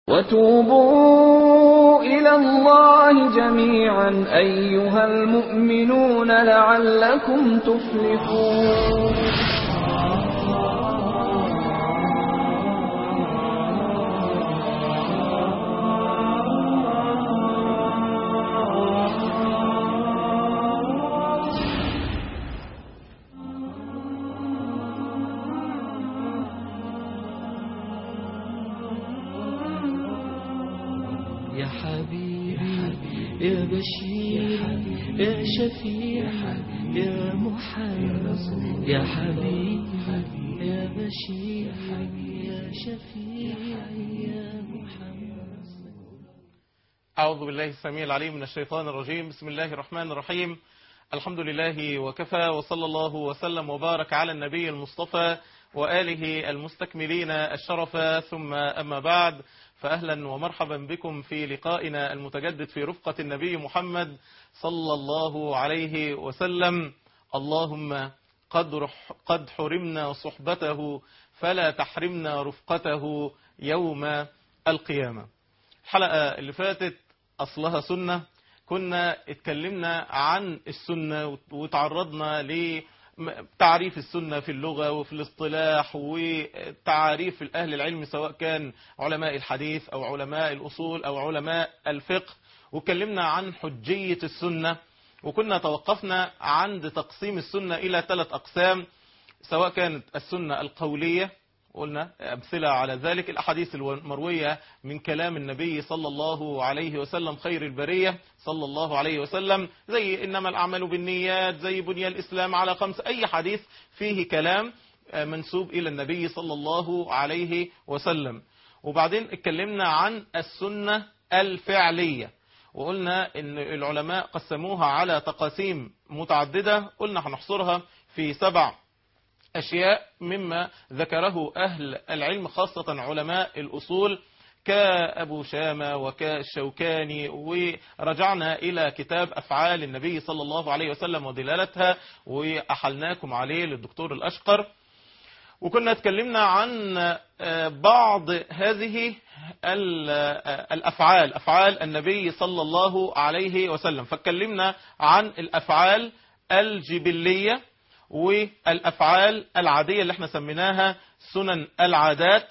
وتوبوا إلى الله جميعا أيها المؤمنون لعلكم تفلحون يا حبيبي يا بشير يا شفيع يا محمد يا حبيبي يا بشير يا شفيع يا محمد أعوذ بالله السميع العليم من الشيطان الرجيم بسم الله الرحمن الرحيم الحمد لله وكفى وصلى الله وسلم وبارك على النبي المصطفى وآله المستكملين الشرف ثم أما بعد فأهلا ومرحبا بكم في لقائنا المتجدد في رفقة النبي محمد صلى الله عليه وسلم اللهم قد, رح قد حرمنا صحبته فلا تحرمنا رفقته يوم القيامة الحلقة اللي فاتت أصلها سنة كنا اتكلمنا عن السنة وتعرضنا لتعريف السنة في اللغة وفي الاصطلاح وتعاريف الأهل العلم سواء كان علماء الحديث أو علماء الأصول أو علماء الفقه واتكلمنا عن حجية السنة وكنا توقفنا عند تقسيم السنة إلى ثلاث أقسام سواء كانت السنة القولية قلنا أمثلة على ذلك الأحاديث المروية من كلام النبي صلى الله عليه وسلم خير البرية صلى الله عليه وسلم زي إنما الأعمال بالنيات زي بني الإسلام على خمس أي حديث فيه كلام منسوب إلى النبي صلى الله عليه وسلم وبعدين اتكلمنا عن السنة الفعلية وقلنا ان العلماء قسموها على تقاسيم متعددة قلنا هنحصرها في سبع أشياء مما ذكره أهل العلم خاصة علماء الأصول كأبو شامة وكالشوكاني ورجعنا إلى كتاب أفعال النبي صلى الله عليه وسلم ودلالتها وأحلناكم عليه للدكتور الأشقر وكنا اتكلمنا عن بعض هذه الأفعال أفعال النبي صلى الله عليه وسلم فاتكلمنا عن الأفعال الجبلية والأفعال العادية اللي احنا سميناها سنن العادات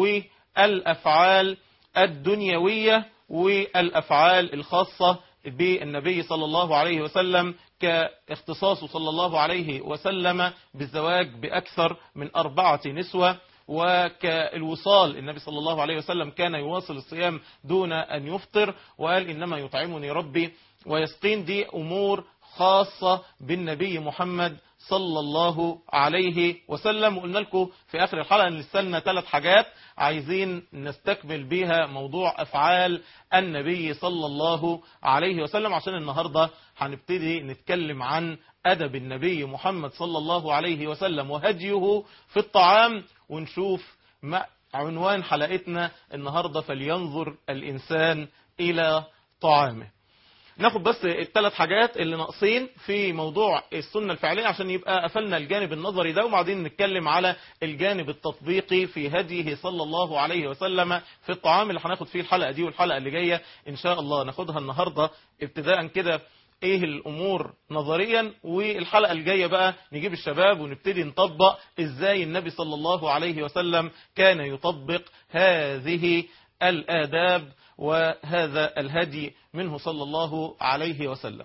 والأفعال الدنيوية والأفعال الخاصة بالنبي صلى الله عليه وسلم كاختصاصه صلى الله عليه وسلم بالزواج بأكثر من أربعة نسوة وكالوصال النبي صلى الله عليه وسلم كان يواصل الصيام دون أن يفطر وقال إنما يطعمني ربي ويسقين دي أمور خاصة بالنبي محمد صلى الله عليه وسلم وقلنا لكم في آخر الحلقة ان لسلنا ثلاث حاجات عايزين نستكمل بيها موضوع أفعال النبي صلى الله عليه وسلم عشان النهاردة هنبتدي نتكلم عن أدب النبي محمد صلى الله عليه وسلم وهديه في الطعام ونشوف ما عنوان حلقتنا النهاردة فلينظر الإنسان إلى طعامه ناخد بس الثلاث حاجات اللي ناقصين في موضوع السنة الفعلية عشان يبقى قفلنا الجانب النظري ده وبعدين نتكلم على الجانب التطبيقي في هديه صلى الله عليه وسلم في الطعام اللي هناخد فيه الحلقة دي والحلقة اللي جاية ان شاء الله ناخدها النهاردة ابتداء كده ايه الامور نظريا والحلقة الجاية بقى نجيب الشباب ونبتدي نطبق ازاي النبي صلى الله عليه وسلم كان يطبق هذه الآداب وهذا الهدي منه صلى الله عليه وسلم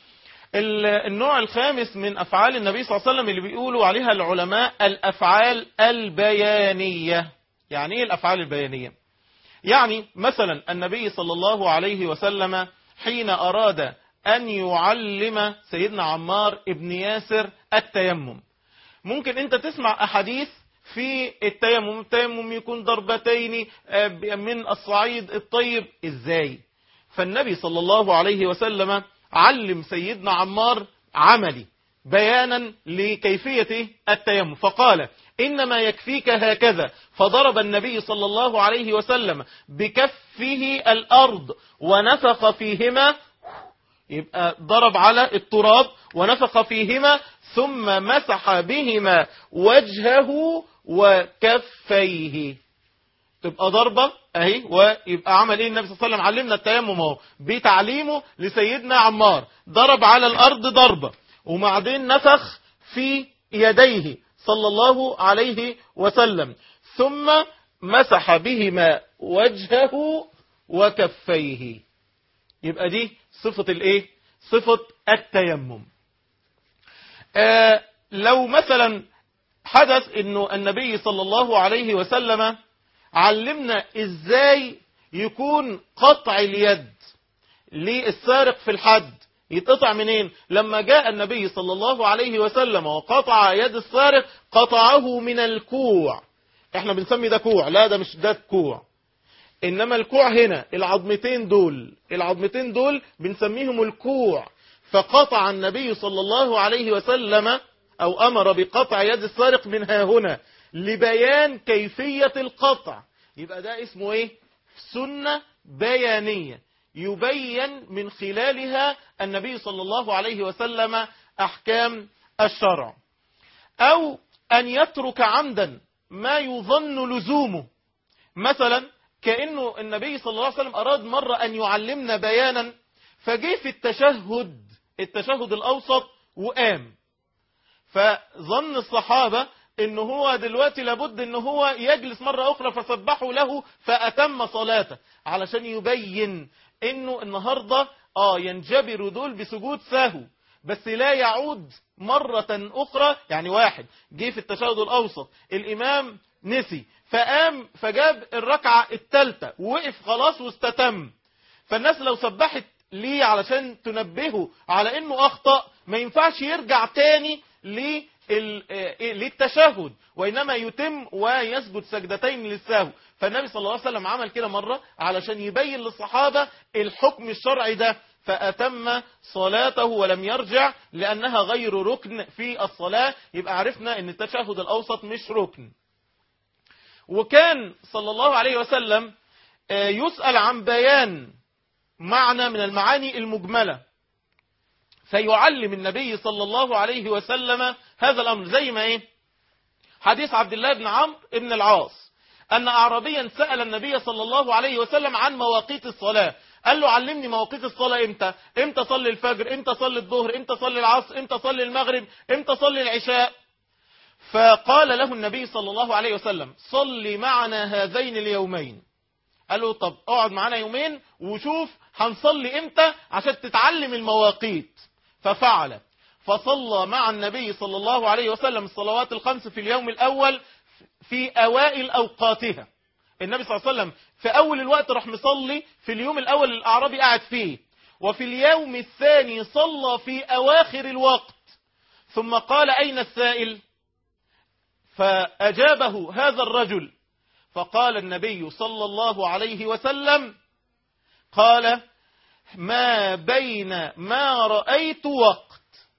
النوع الخامس من أفعال النبي صلى الله عليه وسلم اللي بيقولوا عليها العلماء الأفعال البيانية يعني إيه الأفعال البيانية يعني مثلا النبي صلى الله عليه وسلم حين أراد أن يعلم سيدنا عمار ابن ياسر التيمم ممكن أنت تسمع أحاديث في التيمم التيمم يكون ضربتين من الصعيد الطيب ازاي فالنبي صلى الله عليه وسلم علم سيدنا عمار عملي بيانا لكيفية التيمم فقال إنما يكفيك هكذا فضرب النبي صلى الله عليه وسلم بكفه الأرض ونفخ فيهما يبقى ضرب على التراب ونفخ فيهما ثم مسح بهما وجهه وكفيه تبقى ضربة اهي ويبقى عمل ايه النبي صلى الله عليه وسلم علمنا التيمم اهو بتعليمه لسيدنا عمار ضرب على الارض ضربة وبعدين نفخ في يديه صلى الله عليه وسلم ثم مسح بهما وجهه وكفيه يبقى دي صفة الايه صفة التيمم آه لو مثلا حدث انه النبي صلى الله عليه وسلم علمنا ازاي يكون قطع اليد للسارق في الحد يتقطع منين لما جاء النبي صلى الله عليه وسلم وقطع يد السارق قطعه من الكوع احنا بنسمي ده كوع لا ده مش ده كوع انما الكوع هنا العظمتين دول العظمتين دول بنسميهم الكوع فقطع النبي صلى الله عليه وسلم او امر بقطع يد السارق منها هنا لبيان كيفية القطع يبقى ده اسمه ايه سنة بيانية يبين من خلالها النبي صلى الله عليه وسلم احكام الشرع او ان يترك عمدا ما يظن لزومه مثلا كأنه النبي صلى الله عليه وسلم أراد مرة أن يعلمنا بيانا فجه في التشهد التشهد الأوسط وقام فظن الصحابة ان هو دلوقتي لابد ان هو يجلس مرة اخرى فسبحوا له فاتم صلاته علشان يبين انه النهاردة اه ينجبر دول بسجود سهو بس لا يعود مرة اخرى يعني واحد جه في التشهد الاوسط الامام نسي فقام فجاب الركعة التالتة وقف خلاص واستتم فالناس لو سبحت ليه علشان تنبهه على انه اخطأ ما ينفعش يرجع تاني للتشهد وإنما يتم ويسجد سجدتين للسهو فالنبي صلى الله عليه وسلم عمل كده مرة علشان يبين للصحابة الحكم الشرعي ده فأتم صلاته ولم يرجع لأنها غير ركن في الصلاة يبقى عرفنا أن التشهد الأوسط مش ركن وكان صلى الله عليه وسلم يسأل عن بيان معنى من المعاني المجملة فيعلم النبي صلى الله عليه وسلم هذا الأمر زي ما ايه حديث عبد الله بن عمرو بن العاص أن أعرابيا سأل النبي صلى الله عليه وسلم عن مواقيت الصلاة قال له علمني مواقيت الصلاة امتى امتى صلي الفجر امتى صلي الظهر امتى صلي العصر امتى صلي المغرب امتى صلي العشاء فقال له النبي صلى الله عليه وسلم صلي معنا هذين اليومين قال له طب اقعد معنا يومين وشوف هنصلي امتى عشان تتعلم المواقيت ففعل فصلى مع النبي صلى الله عليه وسلم الصلوات الخمس في اليوم الأول في أوائل أوقاتها النبي صلى الله عليه وسلم في أول الوقت راح مصلي في اليوم الأول الأعرابي قاعد فيه وفي اليوم الثاني صلى في أواخر الوقت ثم قال أين السائل فأجابه هذا الرجل فقال النبي صلى الله عليه وسلم قال ما بين ما رأيت وقت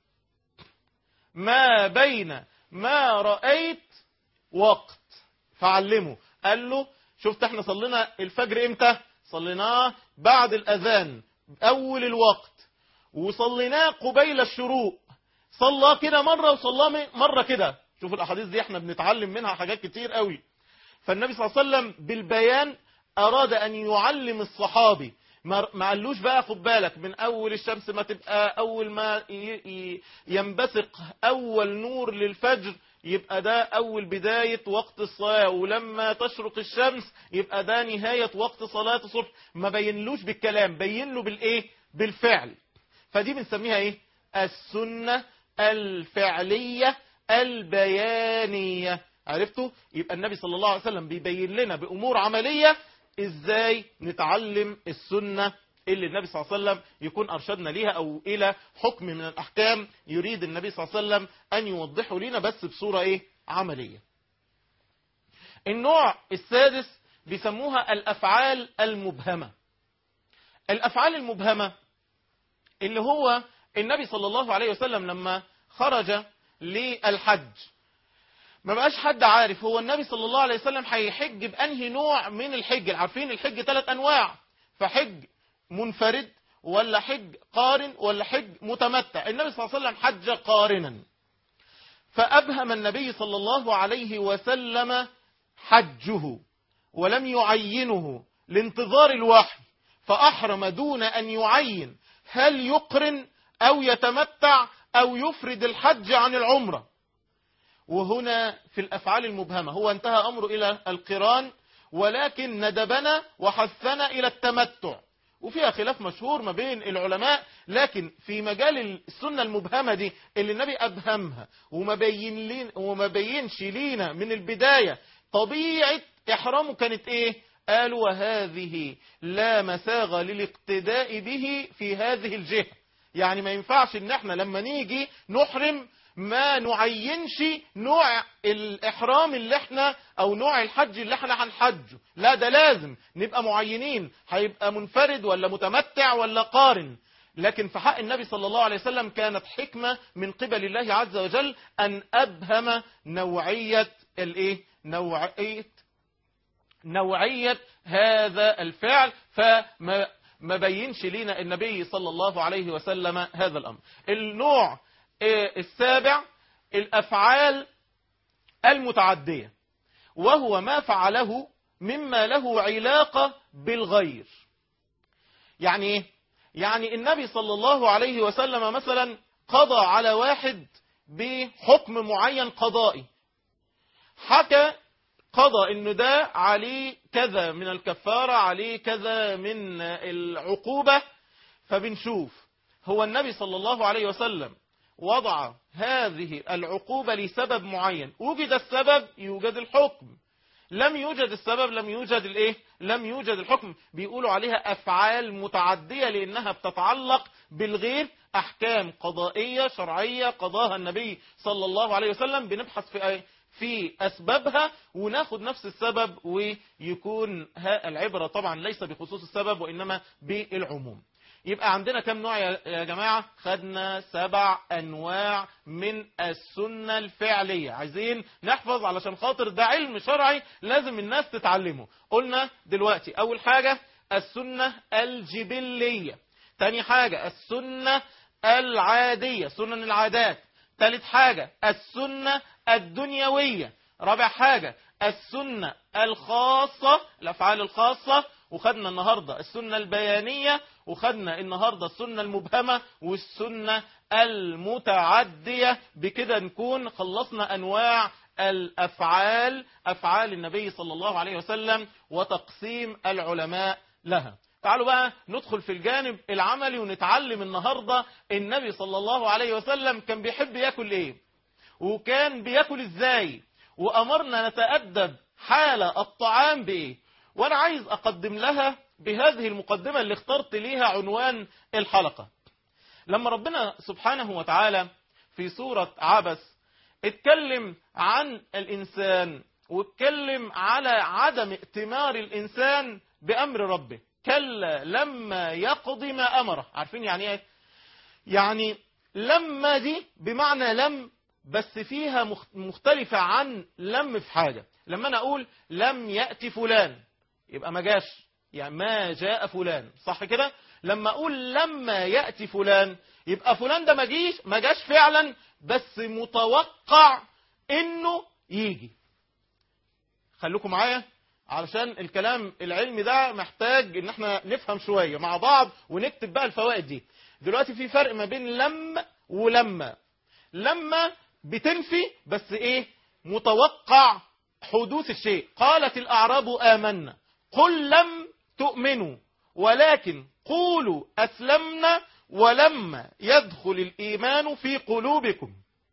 ما بين ما رأيت وقت فعلمه قال له شفت احنا صلينا الفجر امتى صليناه بعد الأذان أول الوقت وصليناه قبيل الشروق صلى كده مرة وصلى مرة كده شوف الأحاديث دي احنا بنتعلم منها حاجات كتير قوي فالنبي صلى الله عليه وسلم بالبيان أراد أن يعلم الصحابي ما قالوش بقى خد بالك من أول الشمس ما تبقى أول ما ينبثق أول نور للفجر يبقى ده أول بداية وقت الصلاة ولما تشرق الشمس يبقى ده نهاية وقت صلاة الصبح ما بينلوش بالكلام بين له بالإيه بالفعل فدي بنسميها إيه السنة الفعلية البيانية عرفتوا يبقى النبي صلى الله عليه وسلم بيبين لنا بأمور عملية ازاي نتعلم السنة اللي النبي صلى الله عليه وسلم يكون أرشدنا ليها أو إلى حكم من الأحكام يريد النبي صلى الله عليه وسلم أن يوضحه لنا بس بصورة إيه عملية النوع السادس بيسموها الأفعال المبهمة الأفعال المبهمة اللي هو النبي صلى الله عليه وسلم لما خرج للحج ما بقاش حد عارف هو النبي صلى الله عليه وسلم هيحج بأنهي نوع من الحج عارفين الحج ثلاث أنواع فحج منفرد ولا حج قارن ولا حج متمتع النبي صلى الله عليه وسلم حج قارنا فأبهم النبي صلى الله عليه وسلم حجه ولم يعينه لانتظار الوحي فأحرم دون أن يعين هل يقرن أو يتمتع أو يفرد الحج عن العمرة وهنا في الأفعال المبهمة هو انتهى أمره إلى القران ولكن ندبنا وحثنا إلى التمتع وفيها خلاف مشهور ما بين العلماء لكن في مجال السنة المبهمة دي اللي النبي أبهمها وما بين لين وما بينش لينا من البداية طبيعة إحرامه كانت إيه قالوا وهذه لا مساغ للاقتداء به في هذه الجهة يعني ما ينفعش ان احنا لما نيجي نحرم ما نعينش نوع الإحرام اللي احنا أو نوع الحج اللي احنا هنحجه لا ده لازم نبقى معينين هيبقى منفرد ولا متمتع ولا قارن لكن في حق النبي صلى الله عليه وسلم كانت حكمة من قبل الله عز وجل أن أبهم نوعية الإيه؟ نوعية نوعية هذا الفعل فما ما بينش لنا النبي صلى الله عليه وسلم هذا الأمر النوع السابع الأفعال المتعدية وهو ما فعله مما له علاقة بالغير يعني ايه يعني النبي صلى الله عليه وسلم مثلا قضى على واحد بحكم معين قضائي حكى قضى انه ده عليه كذا من الكفارة عليه كذا من العقوبة فبنشوف هو النبي صلى الله عليه وسلم وضع هذه العقوبة لسبب معين وجد السبب يوجد الحكم لم يوجد السبب لم يوجد الايه لم يوجد الحكم بيقولوا عليها افعال متعدية لانها بتتعلق بالغير احكام قضائية شرعية قضاها النبي صلى الله عليه وسلم بنبحث في في أسبابها وناخد نفس السبب ويكون العبرة طبعا ليس بخصوص السبب وإنما بالعموم يبقى عندنا كم نوع يا جماعة خدنا سبع أنواع من السنة الفعلية عايزين نحفظ علشان خاطر ده علم شرعي لازم الناس تتعلمه قلنا دلوقتي أول حاجة السنة الجبلية تاني حاجة السنة العادية سنن العادات ثالث حاجة السنة الدنيوية رابع حاجة السنة الخاصة الأفعال الخاصة وخدنا النهاردة السنة البيانية وخدنا النهاردة السنة المبهمة والسنة المتعدية بكده نكون خلصنا أنواع الأفعال أفعال النبي صلى الله عليه وسلم وتقسيم العلماء لها تعالوا بقى ندخل في الجانب العملي ونتعلم النهاردة النبي صلى الله عليه وسلم كان بيحب ياكل ايه وكان بياكل ازاي وامرنا نتأدب حال الطعام بايه وانا عايز اقدم لها بهذه المقدمة اللي اخترت ليها عنوان الحلقة لما ربنا سبحانه وتعالى في سورة عبس اتكلم عن الانسان واتكلم على عدم ائتمار الانسان بامر ربه كلا لما يقضي ما أمره عارفين يعني ايه يعني لما دي بمعنى لم بس فيها مختلفة عن لم في حاجة لما أنا أقول لم يأتي فلان يبقى ما جاش يعني ما جاء فلان صح كده لما أقول لما يأتي فلان يبقى فلان ده ما جيش ما جاش فعلا بس متوقع إنه يجي خلوكم معايا علشان الكلام العلمي ده محتاج ان احنا نفهم شوية مع بعض ونكتب بقى الفوائد دي دلوقتي في فرق ما بين لم ولما لما بتنفي بس ايه متوقع حدوث الشيء قالت الاعراب امنا قل لم تؤمنوا ولكن قولوا اسلمنا ولما يدخل الايمان في قلوبكم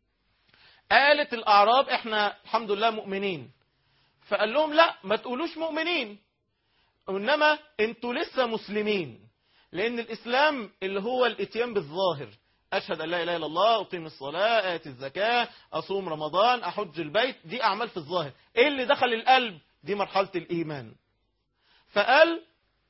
قالت الاعراب احنا الحمد لله مؤمنين فقال لهم لا ما تقولوش مؤمنين انما انتوا لسه مسلمين لان الاسلام اللي هو الاتيان بالظاهر اشهد ان لا اله الا الله اقيم الصلاه اتي الزكاه اصوم رمضان احج البيت دي اعمال في الظاهر ايه اللي دخل القلب دي مرحله الايمان فقال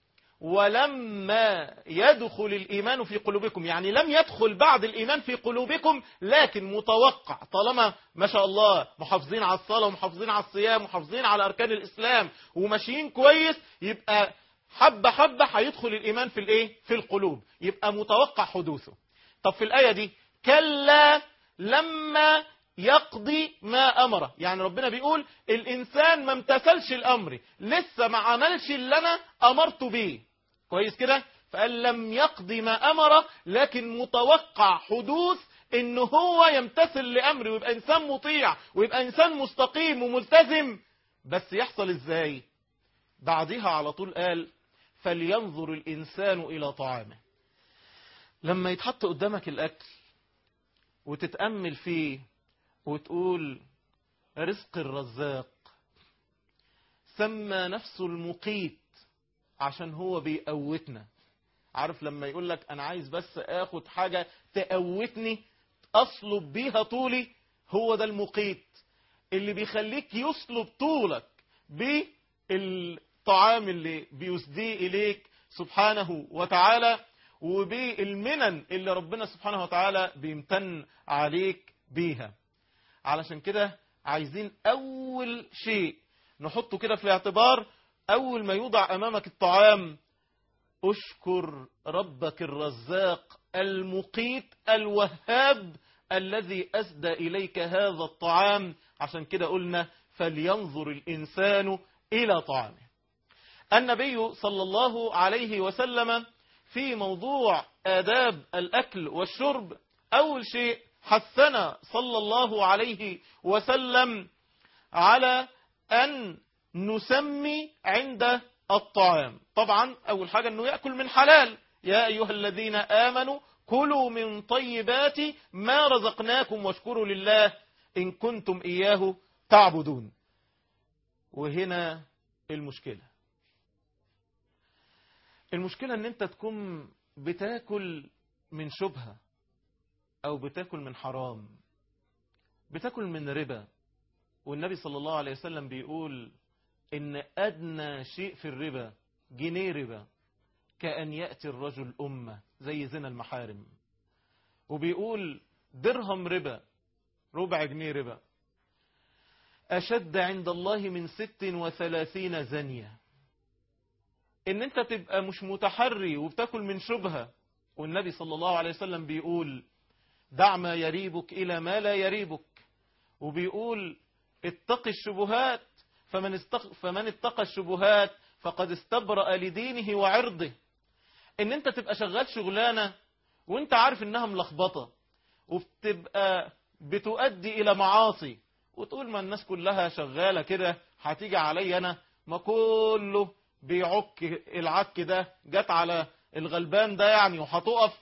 ولما يدخل الإيمان في قلوبكم يعني لم يدخل بعد الإيمان في قلوبكم لكن متوقع طالما ما شاء الله محافظين على الصلاة ومحافظين على الصيام ومحافظين على أركان الإسلام وماشيين كويس يبقى حبة حبة هيدخل الإيمان في الإيه؟ في القلوب يبقى متوقع حدوثه طب في الآية دي كلا لما يقضي ما أمره يعني ربنا بيقول الإنسان ما امتثلش الأمر لسه ما عملش اللي أنا أمرته بيه كويس كده فقال لم يقضي ما أمره لكن متوقع حدوث إن هو يمتثل لأمره ويبقى إنسان مطيع ويبقى إنسان مستقيم وملتزم بس يحصل إزاي بعدها على طول قال فلينظر الإنسان إلى طعامه لما يتحط قدامك الأكل وتتأمل فيه وتقول رزق الرزاق سمى نفسه المقيت عشان هو بيقوتنا عارف لما يقول لك أنا عايز بس آخد حاجة تقوتني أصلب بيها طولي هو ده المقيت اللي بيخليك يصلب طولك بالطعام اللي بيسديه إليك سبحانه وتعالى وبالمنن اللي ربنا سبحانه وتعالى بيمتن عليك بيها علشان كده عايزين أول شيء نحطه كده في الاعتبار أول ما يوضع أمامك الطعام أشكر ربك الرزاق المقيت الوهاب الذي أسدى إليك هذا الطعام عشان كده قلنا فلينظر الإنسان إلى طعامه النبي صلى الله عليه وسلم في موضوع آداب الأكل والشرب أول شيء حثنا صلى الله عليه وسلم على أن نسمي عند الطعام طبعا أول حاجة أنه يأكل من حلال يا أيها الذين آمنوا كلوا من طيبات ما رزقناكم واشكروا لله إن كنتم إياه تعبدون وهنا المشكلة المشكلة ان انت تكون بتاكل من شبهة او بتاكل من حرام بتاكل من ربا والنبي صلى الله عليه وسلم بيقول ان ادنى شيء في الربا جنيه ربا كأن يأتي الرجل أمة زي زنا المحارم وبيقول درهم ربا ربع جنيه ربا أشد عند الله من ست وثلاثين زنية ان انت تبقى مش متحري وبتاكل من شبهة والنبي صلى الله عليه وسلم بيقول دع ما يريبك الى ما لا يريبك وبيقول اتق الشبهات فمن, استق فمن اتقى الشبهات فقد استبرأ لدينه وعرضه ان انت تبقى شغال شغلانة وانت عارف انها ملخبطة وبتبقى بتؤدي الى معاصي وتقول ما الناس كلها شغالة كده هتيجي علي انا ما كله بيعك العك ده جت على الغلبان ده يعني وهتقف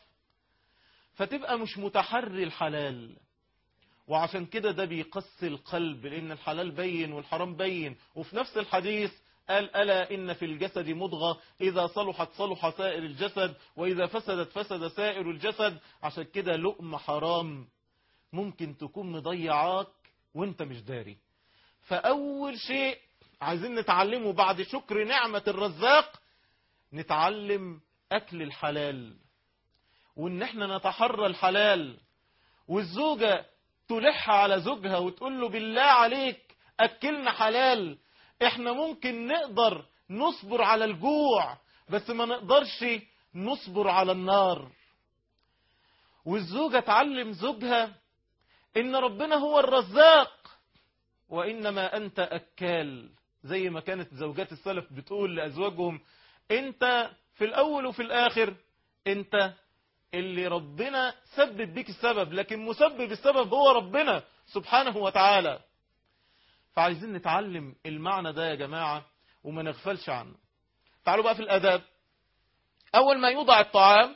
فتبقى مش متحري الحلال وعشان كده ده بيقسي القلب لأن الحلال بين والحرام بين وفي نفس الحديث قال ألا إن في الجسد مضغة إذا صلحت صلح سائر الجسد وإذا فسدت فسد سائر الجسد عشان كده لقمة حرام ممكن تكون مضيعاك وانت مش داري فأول شيء عايزين نتعلمه بعد شكر نعمة الرزاق نتعلم أكل الحلال وإن احنا نتحرى الحلال والزوجة تلح على زوجها وتقول له بالله عليك أكلنا حلال احنا ممكن نقدر نصبر على الجوع بس ما نقدرش نصبر على النار والزوجة تعلم زوجها إن ربنا هو الرزاق وإنما أنت أكال زي ما كانت زوجات السلف بتقول لأزواجهم أنت في الأول وفي الآخر أنت اللي ربنا سبب بيك السبب لكن مسبب السبب هو ربنا سبحانه وتعالى فعايزين نتعلم المعنى ده يا جماعة وما نغفلش عنه تعالوا بقى في الأداب أول ما يوضع الطعام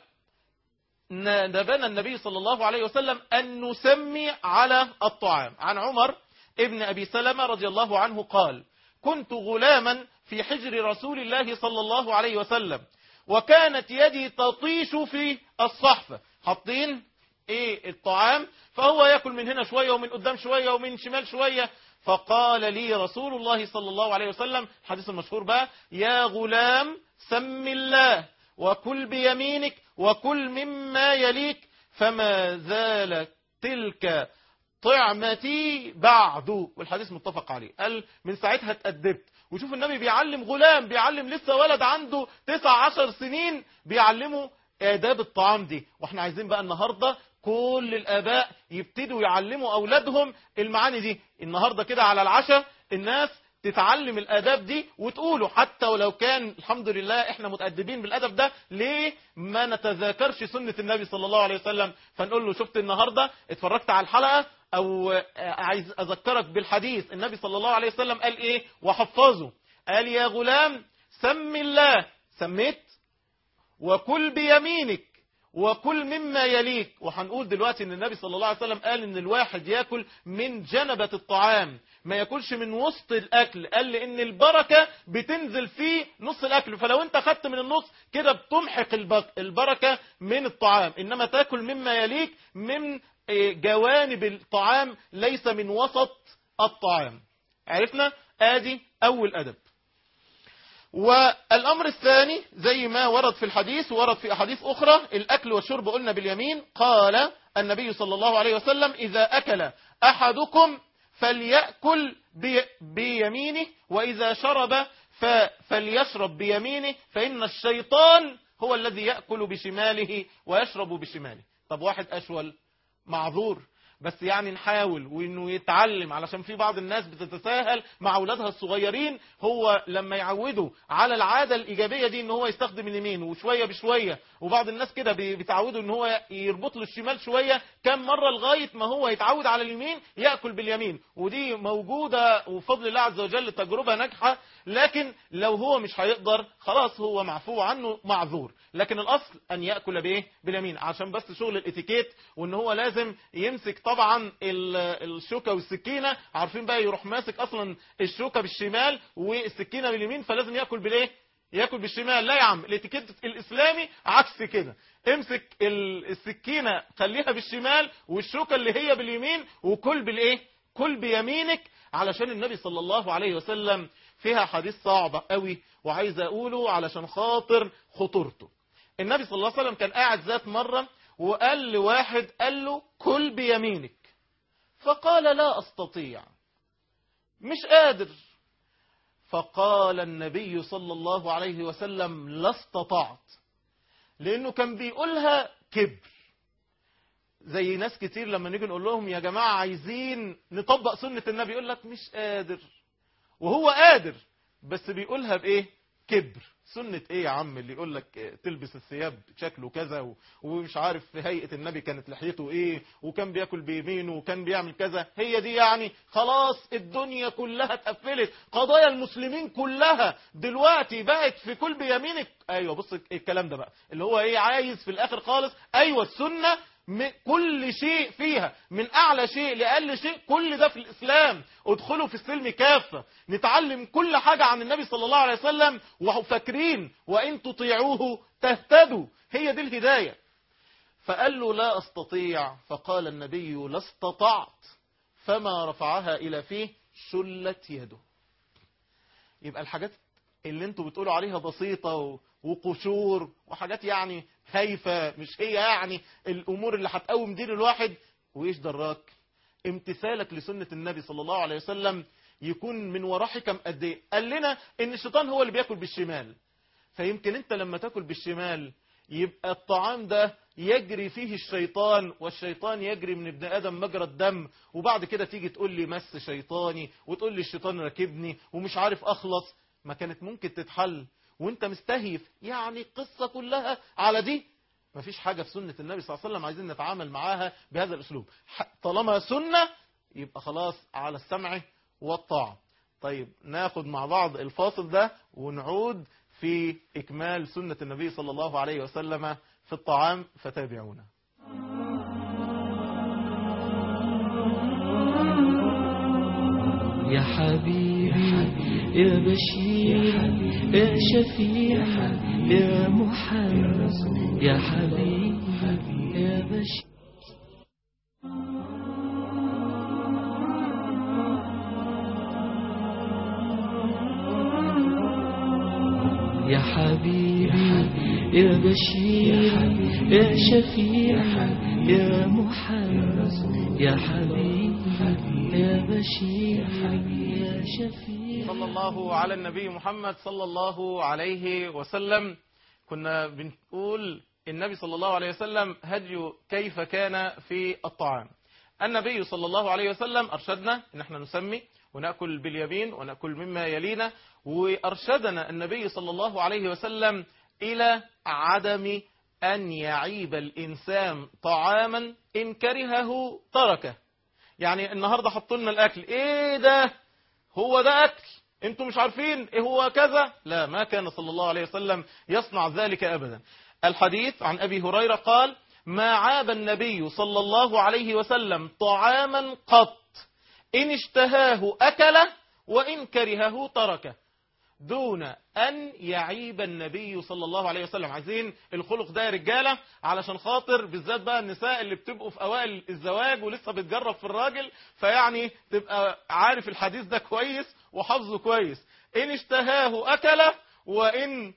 نبانا النبي صلى الله عليه وسلم أن نسمي على الطعام عن عمر ابن أبي سلمة رضي الله عنه قال كنت غلاما في حجر رسول الله صلى الله عليه وسلم وكانت يدي تطيش في الصحفة حاطين ايه الطعام فهو يأكل من هنا شوية ومن قدام شوية ومن شمال شوية فقال لي رسول الله صلى الله عليه وسلم الحديث المشهور بقى يا غلام سم الله وكل بيمينك وكل مما يليك فما زالت تلك طعمتي بعد والحديث متفق عليه قال من ساعتها اتأدبت وشوف النبي بيعلم غلام بيعلم لسه ولد عنده تسع عشر سنين بيعلمه آداب الطعام دي واحنا عايزين بقى النهاردة كل الآباء يبتدوا يعلموا أولادهم المعاني دي النهاردة كده على العشاء الناس تتعلم الاداب دي وتقوله حتى ولو كان الحمد لله احنا متأدبين بالادب ده ليه ما نتذاكرش سنة النبي صلى الله عليه وسلم فنقول له شفت النهاردة اتفرجت على الحلقة او عايز اذكرك بالحديث النبي صلى الله عليه وسلم قال ايه وحفظه قال يا غلام سم الله سميت وكل بيمينك وكل مما يليك وهنقول دلوقتي ان النبي صلى الله عليه وسلم قال ان الواحد ياكل من جنبة الطعام ما ياكلش من وسط الاكل قال لان البركة بتنزل في نص الاكل فلو انت خدت من النص كده بتمحق البركة من الطعام انما تاكل مما يليك من جوانب الطعام ليس من وسط الطعام عرفنا ادي اول ادب والأمر الثاني زي ما ورد في الحديث ورد في أحاديث أخرى الأكل والشرب قلنا باليمين قال النبي صلى الله عليه وسلم إذا أكل أحدكم فليأكل بي بيمينه وإذا شرب فليشرب بيمينه فإن الشيطان هو الذي يأكل بشماله ويشرب بشماله طب واحد أشول معذور بس يعني نحاول وانه يتعلم علشان في بعض الناس بتتساهل مع اولادها الصغيرين هو لما يعودوا على العادة الايجابية دي ان هو يستخدم اليمين وشوية بشوية وبعض الناس كده بيتعودوا ان هو يربط له الشمال شوية كم مرة لغاية ما هو يتعود على اليمين يأكل باليمين ودي موجودة وفضل الله عز وجل تجربة ناجحة لكن لو هو مش هيقدر خلاص هو معفو عنه معذور لكن الاصل ان يأكل بايه باليمين عشان بس شغل الاتيكيت وان هو لازم يمسك طبعا الشوكة والسكينة عارفين بقى يروح ماسك اصلا الشوكة بالشمال والسكينة باليمين فلازم يأكل بالايه ياكل بالشمال لا يا عم الاتيكيت الاسلامي عكس كده امسك السكينة خليها بالشمال والشوكة اللي هي باليمين وكل بالايه كل بيمينك علشان النبي صلى الله عليه وسلم فيها حديث صعب قوي وعايز اقوله علشان خاطر خطورته النبي صلى الله عليه وسلم كان قاعد ذات مرة وقال لواحد قال له كل بيمينك فقال لا استطيع مش قادر فقال النبي صلى الله عليه وسلم لا استطعت لانه كان بيقولها كبر زي ناس كتير لما نيجي نقول لهم يا جماعة عايزين نطبق سنة النبي يقول لك مش قادر وهو قادر بس بيقولها بايه كبر سنة ايه يا عم اللي يقول لك تلبس الثياب شكله كذا ومش عارف في هيئة النبي كانت لحيته ايه وكان بياكل بيمينه وكان بيعمل كذا هي دي يعني خلاص الدنيا كلها اتقفلت قضايا المسلمين كلها دلوقتي بقت في كل بيمينك ايوه بص الكلام ده بقى اللي هو ايه عايز في الاخر خالص ايوه السنة كل شيء فيها من أعلى شيء لأقل شيء كل ده في الإسلام ادخلوا في السلم كافة نتعلم كل حاجة عن النبي صلى الله عليه وسلم وفاكرين وإن تطيعوه تهتدوا هي دي الهداية فقال له لا أستطيع فقال النبي لا استطعت فما رفعها إلى فيه شلت يده يبقى الحاجات اللي انتوا بتقولوا عليها بسيطة وقشور وحاجات يعني خايفة مش هي يعني الأمور اللي هتقوم دين الواحد وإيش دراك امتثالك لسنة النبي صلى الله عليه وسلم يكون من وراه حكم قد ايه قال لنا ان الشيطان هو اللي بياكل بالشمال فيمكن انت لما تاكل بالشمال يبقى الطعام ده يجري فيه الشيطان والشيطان يجري من ابن آدم مجرى الدم وبعد كده تيجي تقول لي مس شيطاني وتقول لي الشيطان راكبني ومش عارف أخلص ما كانت ممكن تتحل وانت مستهيف يعني القصة كلها على دي مفيش حاجة في سنة النبي صلى الله عليه وسلم عايزين نتعامل معاها بهذا الأسلوب طالما سنة يبقى خلاص على السمع والطاعة طيب ناخد مع بعض الفاصل ده ونعود في إكمال سنة النبي صلى الله عليه وسلم في الطعام فتابعونا يا حبيبي يا بشير يا شفيع يا محمد يا حبيبي يا بشير يا حبيبي يا بشير يا شفيع يا محمد يا حبيبي يا بشير يا شفيع صلى الله على النبي محمد صلى الله عليه وسلم كنا بنقول النبي صلى الله عليه وسلم هدي كيف كان في الطعام النبي صلى الله عليه وسلم أرشدنا أن احنا نسمي ونأكل باليمين ونأكل مما يلينا وأرشدنا النبي صلى الله عليه وسلم إلى عدم أن يعيب الإنسان طعاما إن كرهه تركه يعني النهاردة حطوا لنا الأكل إيه ده هو ده أكل انتم مش عارفين ايه هو كذا لا ما كان صلى الله عليه وسلم يصنع ذلك أبدا الحديث عن أبي هريرة قال ما عاب النبي صلى الله عليه وسلم طعاما قط إن اشتهاه أكله وإن كرهه تركه دون أن يعيب النبي صلى الله عليه وسلم عايزين الخلق ده يا رجالة علشان خاطر بالذات بقى النساء اللي بتبقوا في أوائل الزواج ولسه بتجرب في الراجل فيعني تبقى عارف الحديث ده كويس وحفظه كويس إن اشتهاه أكله وإن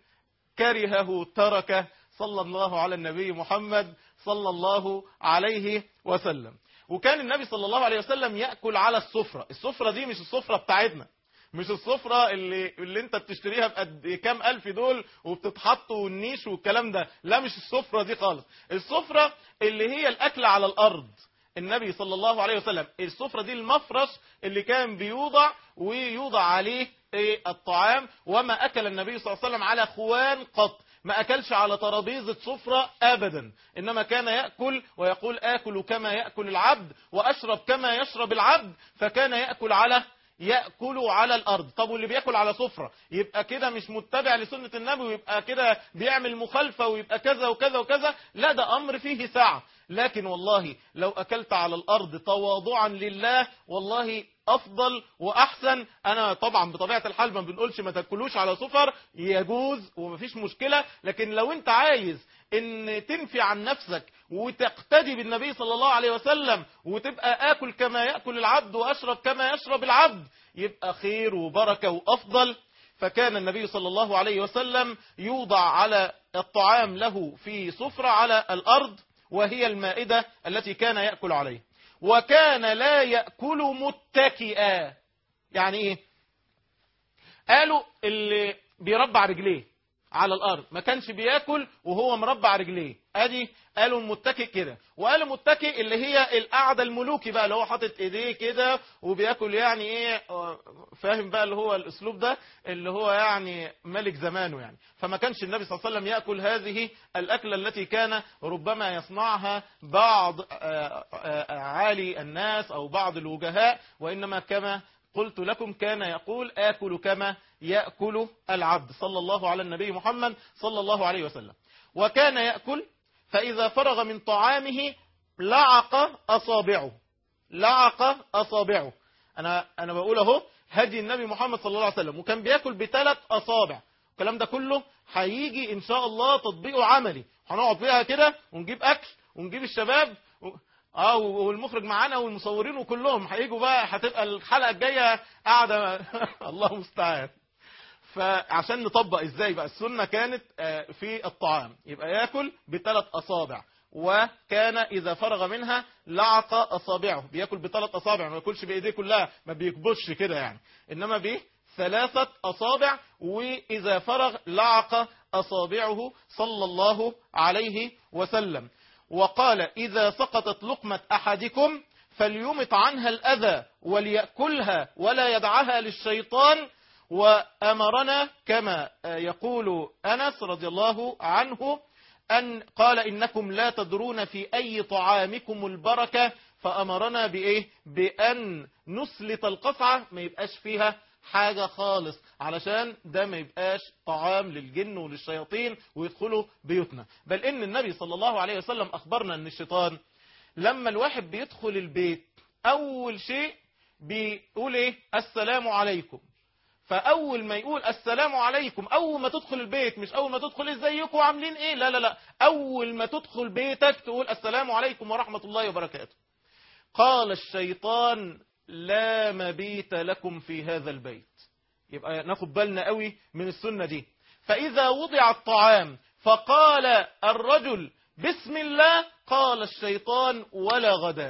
كرهه تركه صلى الله على النبي محمد صلى الله عليه وسلم وكان النبي صلى الله عليه وسلم يأكل على السفرة السفرة دي مش السفرة بتاعتنا مش السفرة اللي, اللي انت بتشتريها بقد كام ألف دول وبتتحط والنيش والكلام ده لا مش السفرة دي خالص السفرة اللي هي الأكل على الأرض النبي صلى الله عليه وسلم السفرة دي المفرش اللي كان بيوضع ويوضع عليه الطعام وما أكل النبي صلى الله عليه وسلم على خوان قط ما أكلش على ترابيزة سفرة أبدا إنما كان يأكل ويقول آكل كما يأكل العبد وأشرب كما يشرب العبد فكان يأكل على يأكل على الأرض طب واللي بيأكل على سفرة يبقى كده مش متبع لسنة النبي ويبقى كده بيعمل مخالفة ويبقى كذا وكذا وكذا لا ده أمر فيه ساعة لكن والله لو أكلت على الأرض تواضعا لله والله أفضل وأحسن أنا طبعا بطبيعة الحال ما بنقولش ما تاكلوش على سفر يجوز ومفيش مشكلة لكن لو أنت عايز ان تنفي عن نفسك وتقتدي بالنبي صلى الله عليه وسلم وتبقى آكل كما يأكل العبد وأشرب كما يشرب العبد يبقى خير وبركة وأفضل فكان النبي صلى الله عليه وسلم يوضع على الطعام له في سفرة على الأرض وهي المائدة التي كان يأكل عليه وكان لا يأكل متكئا يعني ايه قالوا اللي بيربع رجليه على الارض ما كانش بياكل وهو مربع رجليه ادي قالوا المتكئ كده وقالوا متكئ اللي هي القعده الملوكي بقى اللي هو حاطط ايديه كده وبياكل يعني ايه فاهم بقى اللي هو الاسلوب ده اللي هو يعني ملك زمانه يعني فما كانش النبي صلى الله عليه وسلم ياكل هذه الاكله التي كان ربما يصنعها بعض عالي الناس او بعض الوجهاء وانما كما قلت لكم كان يقول آكل كما يأكل العبد صلى الله على النبي محمد صلى الله عليه وسلم وكان يأكل فإذا فرغ من طعامه لعق أصابعه لعق أصابعه أنا, أنا بقول أهو هدي النبي محمد صلى الله عليه وسلم وكان بيأكل بثلاث أصابع الكلام ده كله هيجي إن شاء الله تطبيقه عملي هنقعد فيها كده ونجيب أكل ونجيب الشباب اه والمخرج معانا والمصورين وكلهم هيجوا بقى هتبقى الحلقه الجايه قاعده الله المستعان فعشان نطبق ازاي بقى السنه كانت في الطعام يبقى ياكل بثلاث اصابع وكان اذا فرغ منها لعق اصابعه بياكل بثلاث اصابع ما ياكلش بايديه كلها ما بيكبش كده يعني انما بيه ثلاثة أصابع وإذا فرغ لعق أصابعه صلى الله عليه وسلم وقال إذا سقطت لقمة أحدكم فليمط عنها الأذى وليأكلها ولا يدعها للشيطان وأمرنا كما يقول أنس رضي الله عنه أن قال إنكم لا تدرون في أي طعامكم البركة فأمرنا بإيه بأن نسلط القصعة ما يبقاش فيها حاجة خالص علشان ده ما يبقاش طعام للجن وللشياطين ويدخلوا بيوتنا بل ان النبي صلى الله عليه وسلم اخبرنا ان الشيطان لما الواحد بيدخل البيت اول شيء بيقول ايه السلام عليكم فاول ما يقول السلام عليكم اول ما تدخل البيت مش اول ما تدخل ازيكم عاملين ايه لا لا لا اول ما تدخل بيتك تقول السلام عليكم ورحمة الله وبركاته قال الشيطان لا مبيت لكم في هذا البيت يبقى ناخد بالنا قوي من السنة دي فإذا وضع الطعام فقال الرجل بسم الله قال الشيطان ولا غداء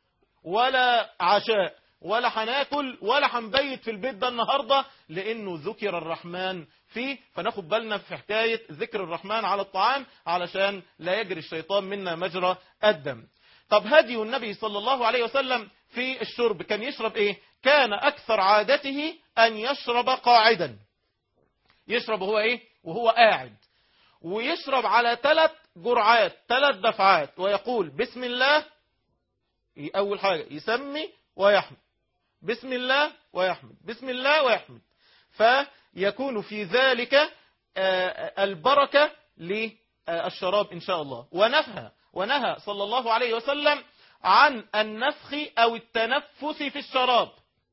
ولا عشاء ولا هناكل ولا هنبيت في البيت ده النهاردة لأنه ذكر الرحمن فيه فناخد بالنا في حكاية ذكر الرحمن على الطعام علشان لا يجري الشيطان منا مجرى الدم طب هدي النبي صلى الله عليه وسلم في الشرب كان يشرب ايه كان اكثر عادته ان يشرب قاعدا يشرب هو ايه وهو قاعد ويشرب على ثلاث جرعات ثلاث دفعات ويقول بسم الله اول حاجة يسمي ويحمد بسم الله ويحمد بسم الله ويحمد فيكون في ذلك آه، البركة للشراب إن شاء الله ونهى ونهى صلى الله عليه وسلم عن النفخ أو التنفس في الشراب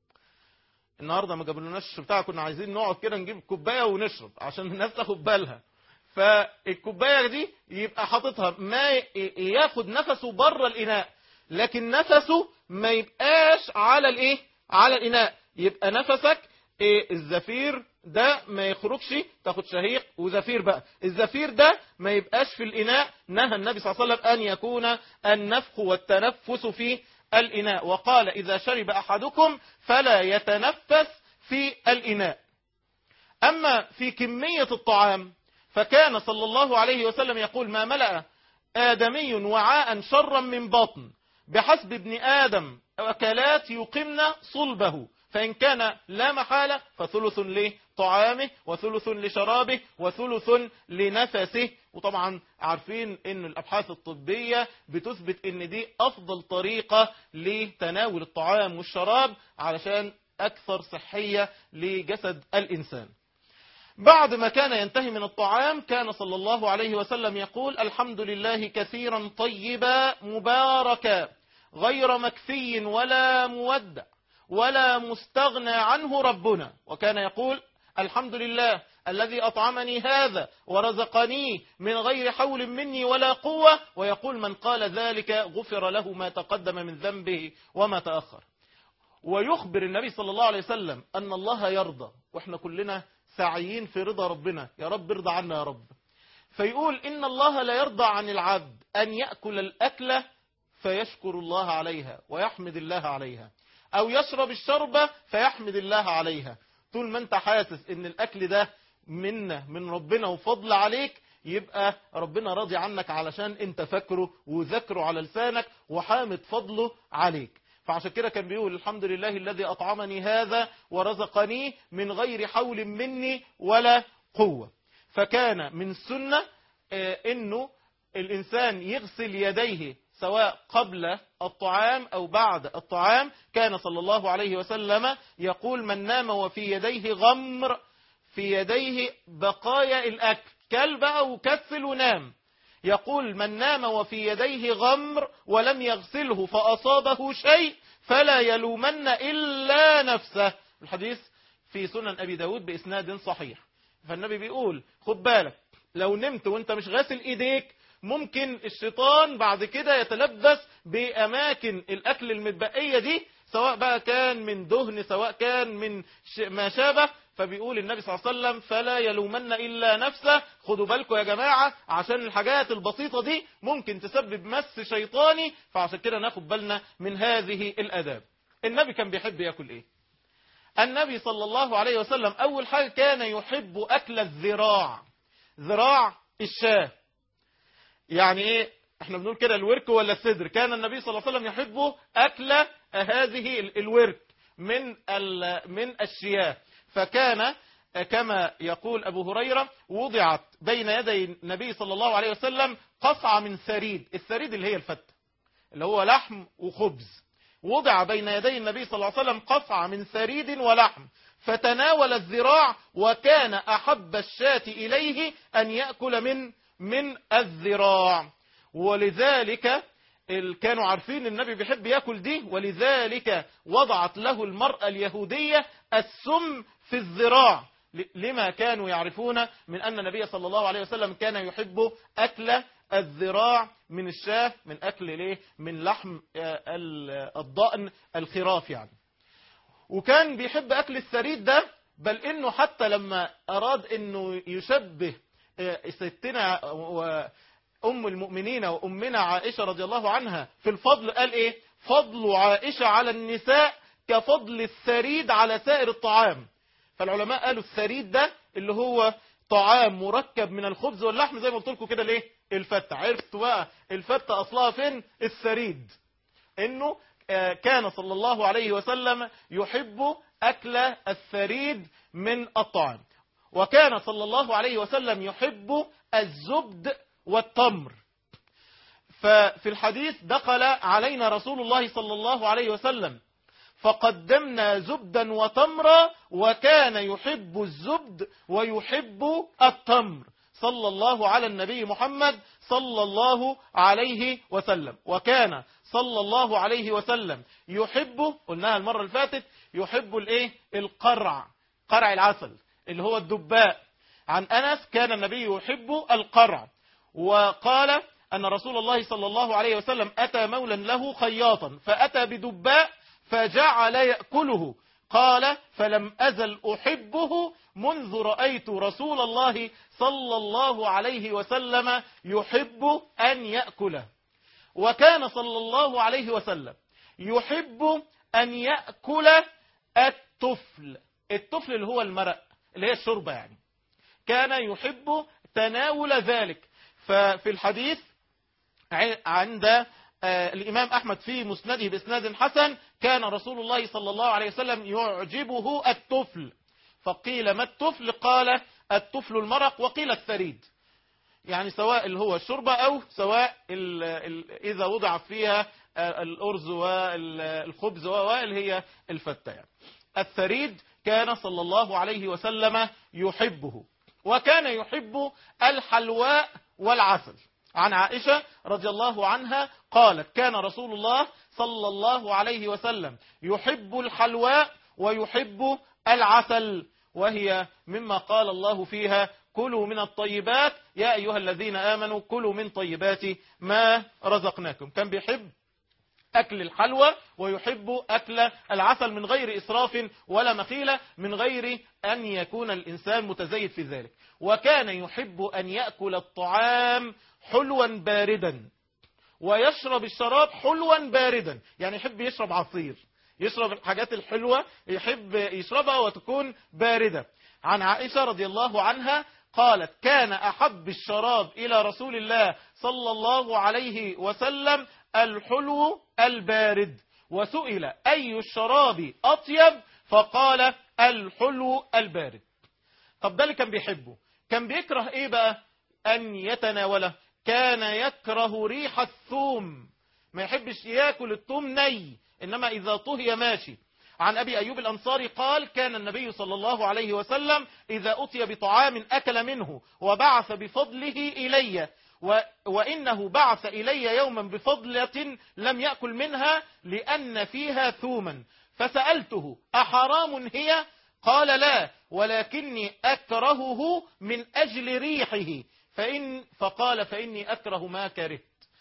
النهاردة ما جابلناش بتاع كنا عايزين نقعد كده نجيب كوباية ونشرب عشان الناس تاخد بالها فالكوباية دي يبقى حاططها ما ي- ياخد نفسه بره الإناء لكن نفسه ما يبقاش على الايه على الإناء يبقى نفسك إيه الزفير ده ما يخرجش تاخد شهيق وزفير بقى الزفير ده ما يبقاش في الإناء نهى النبي صلى الله عليه وسلم أن يكون النفخ والتنفس في الإناء وقال إذا شرب أحدكم فلا يتنفس في الإناء أما في كمية الطعام فكان صلى الله عليه وسلم يقول ما ملأ آدمي وعاء شرا من بطن بحسب ابن آدم أكلات يقمن صلبه فإن كان لا محالة فثلث لطعامه وثلث لشرابه وثلث لنفسه وطبعا عارفين ان الأبحاث الطبية بتثبت ان دي أفضل طريقة لتناول الطعام والشراب علشان أكثر صحية لجسد الإنسان بعد ما كان ينتهي من الطعام كان صلى الله عليه وسلم يقول الحمد لله كثيرا طيبا مباركا غير مكفي ولا مودع ولا مستغنى عنه ربنا وكان يقول الحمد لله الذي أطعمني هذا ورزقني من غير حول مني ولا قوة ويقول من قال ذلك غفر له ما تقدم من ذنبه وما تأخر ويخبر النبي صلى الله عليه وسلم أن الله يرضى وإحنا كلنا سعيين في رضا ربنا يا رب ارضى عنا يا رب فيقول إن الله لا يرضى عن العبد أن يأكل الأكلة فيشكر الله عليها ويحمد الله عليها أو يشرب الشربة فيحمد الله عليها طول ما أنت حاسس إن الأكل ده منه من ربنا وفضل عليك يبقى ربنا راضي عنك علشان انت فاكره وذكره على لسانك وحامد فضله عليك فعشان كده كان بيقول الحمد لله الذي أطعمني هذا ورزقني من غير حول مني ولا قوة فكان من سنة آه، انه الانسان يغسل يديه سواء قبل الطعام او بعد الطعام كان صلى الله عليه وسلم يقول من نام وفي يديه غمر في يديه بقايا الاكل كل بقى وكسل ونام يقول من نام وفي يديه غمر ولم يغسله فأصابه شيء فلا يلومن إلا نفسه الحديث في سنن أبي داود بإسناد صحيح فالنبي بيقول خد بالك لو نمت وانت مش غاسل ايديك ممكن الشيطان بعد كده يتلبس بأماكن الأكل المتبقية دي سواء بقى كان من دهن سواء كان من ش- ما شابه فبيقول النبي صلى الله عليه وسلم فلا يلومن إلا نفسه خدوا بالكم يا جماعة عشان الحاجات البسيطة دي ممكن تسبب مس شيطاني فعشان كده ناخد بالنا من هذه الأداب النبي كان بيحب ياكل ايه النبي صلى الله عليه وسلم أول حاجة كان يحب أكل الذراع ذراع الشاه يعني ايه احنا بنقول كده الورك ولا الصدر كان النبي صلى الله عليه وسلم يحب أكل هذه ال- الورك من ال- من الشياه فكان كما يقول أبو هريرة وضعت بين يدي النبي صلى الله عليه وسلم قصعة من ثريد الثريد اللي هي الفتة اللي هو لحم وخبز وضع بين يدي النبي صلى الله عليه وسلم قصعة من ثريد ولحم فتناول الذراع وكان أحب الشاة إليه أن يأكل من من الذراع ولذلك ال- كانوا عارفين النبي بيحب ياكل دي ولذلك وضعت له المرأة اليهودية السم في الذراع ل- لما كانوا يعرفون من أن النبي صلى الله عليه وسلم كان يحب أكل الذراع من الشاه من أكل ليه من لحم آه، ال- الضأن الخراف يعني وكان بيحب أكل الثريد ده بل إنه حتى لما أراد إنه يشبه آه، ستنا وأم المؤمنين وأمنا عائشة رضي الله عنها في الفضل قال إيه فضل عائشة على النساء كفضل الثريد على سائر الطعام فالعلماء قالوا الثريد ده اللي هو طعام مركب من الخبز واللحم زي ما قلت لكم كده ليه الفتة عرفتوا بقى الفتة أصلها فين السريد إنه آه، كان صلى الله عليه وسلم يحب أكل الثريد من الطعام وكان صلى الله عليه وسلم يحب الزبد والتمر ففي الحديث دخل علينا رسول الله صلى الله عليه وسلم فقدمنا زبدا وتمرا وكان يحب الزبد ويحب التمر صلى الله على النبي محمد صلى الله عليه وسلم وكان صلى الله عليه وسلم يحب قلناها المرة اللي فاتت يحب الايه القرع قرع العسل اللي هو الدباء عن أنس كان النبي يحب القرع وقال أن رسول الله صلى الله عليه وسلم أتى مولا له خياطا فأتى بدباء فجعل يأكله قال فلم أزل أحبه منذ رأيت رسول الله صلى الله عليه وسلم يحب أن يأكله وكان صلى الله عليه وسلم يحب أن يأكل الطفل الطفل اللي هو المرق اللي هي الشوربة يعني كان يحب تناول ذلك ففي الحديث عند آه، الإمام أحمد في مسنده بإسناد حسن كان رسول الله صلى الله عليه وسلم يعجبه الطفل فقيل ما الطفل قال الطفل المرق وقيل الثريد يعني سواء اللي هو الشوربة أو سواء ال ال إذا وضع فيها آه، الأرز والخبز واللي هي الفتة يعني. الثريد كان صلى الله عليه وسلم يحبه وكان يحب الحلواء والعسل عن عائشة رضي الله عنها قالت كان رسول الله صلى الله عليه وسلم يحب الحلواء ويحب العسل وهي مما قال الله فيها كلوا من الطيبات يا أيها الذين آمنوا كلوا من طيبات ما رزقناكم كان بيحب أكل الحلوى ويحب أكل العسل من غير إسراف ولا مخيلة من غير أن يكون الإنسان متزيد في ذلك وكان يحب أن يأكل الطعام حلوا باردا ويشرب الشراب حلوا باردا يعني يحب يشرب عصير يشرب الحاجات الحلوة يحب يشربها وتكون باردة عن عائشة رضي الله عنها قالت كان أحب الشراب إلى رسول الله صلى الله عليه وسلم الحلو البارد وسئل أي الشراب أطيب فقال الحلو البارد طب ده اللي كان بيحبه كان بيكره ايه بقى ان يتناوله كان يكره ريح الثوم ما يحبش ياكل الثوم ني انما اذا طهي ماشي عن أبي أيوب الأنصاري قال كان النبي صلى الله عليه وسلم إذا أتي بطعام أكل منه وبعث بفضله إلي و وإنه بعث إلي يوما بفضلة لم يأكل منها لأن فيها ثوما فسألته أحرام هي قال لا ولكني أكرهه من أجل ريحه فإن فقال فإني أكره ما كرهت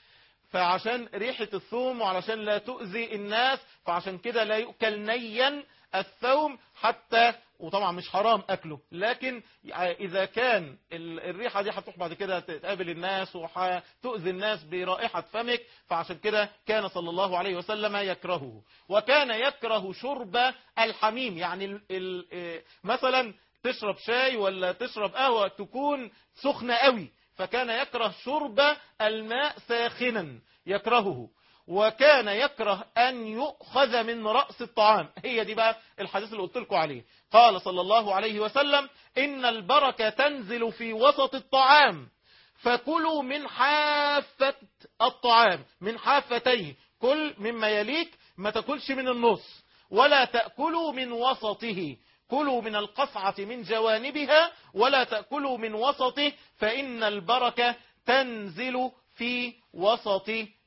فعشان ريحة الثوم وعشان لا تؤذي الناس فعشان كده لا يؤكل نيا الثوم حتى وطبعا مش حرام أكله لكن إذا كان الريحة دي هتروح بعد كده تقابل الناس وتؤذي الناس برائحة فمك فعشان كده كان صلى الله عليه وسلم يكرهه وكان يكره شرب الحميم يعني ال ال مثلا تشرب شاي ولا تشرب قهوة تكون سخنة قوي فكان يكره شرب الماء ساخنا يكرهه وكان يكره أن يؤخذ من رأس الطعام هي دي بقى الحديث اللي قلت لكم عليه قال صلى الله عليه وسلم إن البركة تنزل في وسط الطعام فكلوا من حافة الطعام من حافتيه كل مما يليك ما تاكلش من النص ولا تأكلوا من وسطه كلوا من القصعة من جوانبها ولا تأكلوا من وسطه فإن البركة تنزل في وسط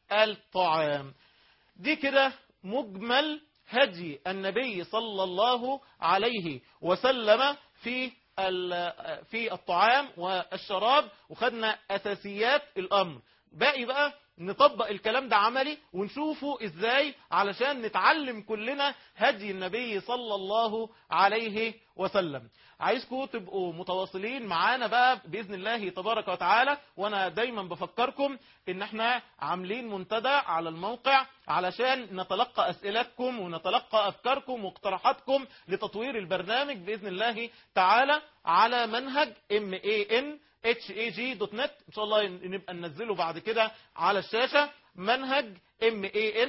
الطعام دي كده مجمل هدي النبي صلى الله عليه وسلم في في الطعام والشراب وخدنا أساسيات الأمر باقي بقى نطبق الكلام ده عملي ونشوفه ازاي علشان نتعلم كلنا هدي النبي صلى الله عليه وسلم عايزكم تبقوا متواصلين معانا بقى بإذن الله تبارك وتعالى وانا دايما بفكركم ان احنا عاملين منتدى على الموقع علشان نتلقى اسئلتكم ونتلقى افكاركم واقتراحاتكم لتطوير البرنامج بإذن الله تعالى على منهج MAN HAG.net ان شاء الله نبقى ننزله بعد كده على الشاشة منهج MAN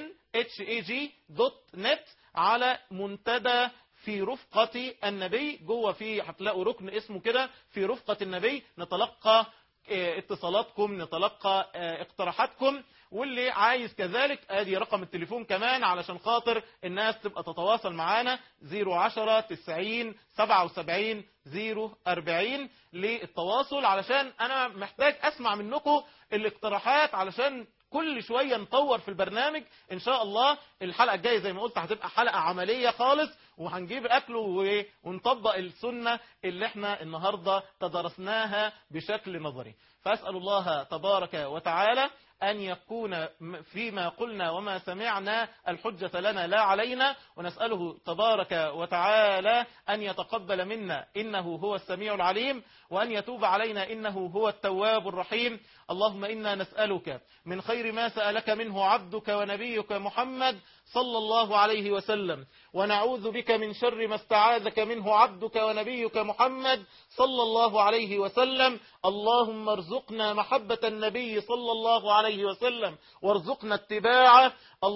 HAG.net على منتدى في رفقة النبي جوه في هتلاقوا ركن اسمه كده في رفقة النبي نتلقى اه، اتصالاتكم نتلقى اه، اقتراحاتكم واللي عايز كذلك ادي رقم التليفون كمان علشان خاطر الناس تبقى تتواصل معانا 010 90 77 040 للتواصل علشان انا محتاج اسمع منكم الاقتراحات علشان كل شوية نطور في البرنامج ان شاء الله الحلقة الجاية زي ما قلت هتبقى حلقة عملية خالص وهنجيب اكل و- ونطبق السنة اللي احنا النهاردة تدرسناها بشكل نظري فاسأل الله تبارك وتعالى أن يكون م- فيما قلنا وما سمعنا الحجة لنا لا علينا ونسأله تبارك وتعالى أن يتقبل منا إنه هو السميع العليم وأن يتوب علينا إنه هو التواب الرحيم اللهم إنا نسألك من خير ما سألك منه عبدك ونبيك محمد صلى الله عليه وسلم ونعوذ بك من شر ما استعاذك منه عبدك ونبيك محمد صلى الله عليه وسلم اللهم ارزقنا محبة النبي صلى الله عليه وسلم وارزقنا اتباعه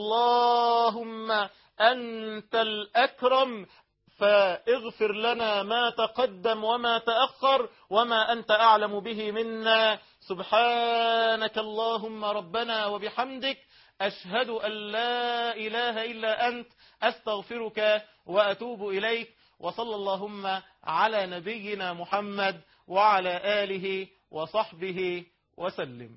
اللهم أنت الأكرم فاغفر لنا ما تقدم وما تأخر وما أنت أعلم به منا سبحانك اللهم ربنا وبحمدك أشهد أن لا إله إلا أنت أستغفرك وأتوب إليك وصلى اللهم على نبينا محمد وعلى آله وصحبه وسلم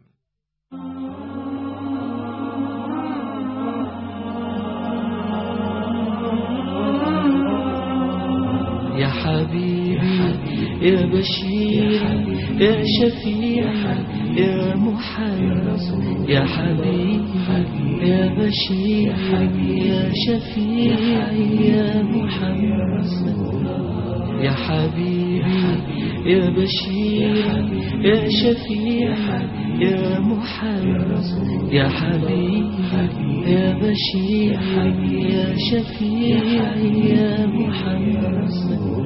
يا حبيبي يا بشير يا شفيع يا محمد يا حبيبي يا بشير يا شفيع يا محمد يا حبيبي يا بشير يا شفيع يا محمد يا حبيبي يا بشير يا شفيع يا محمد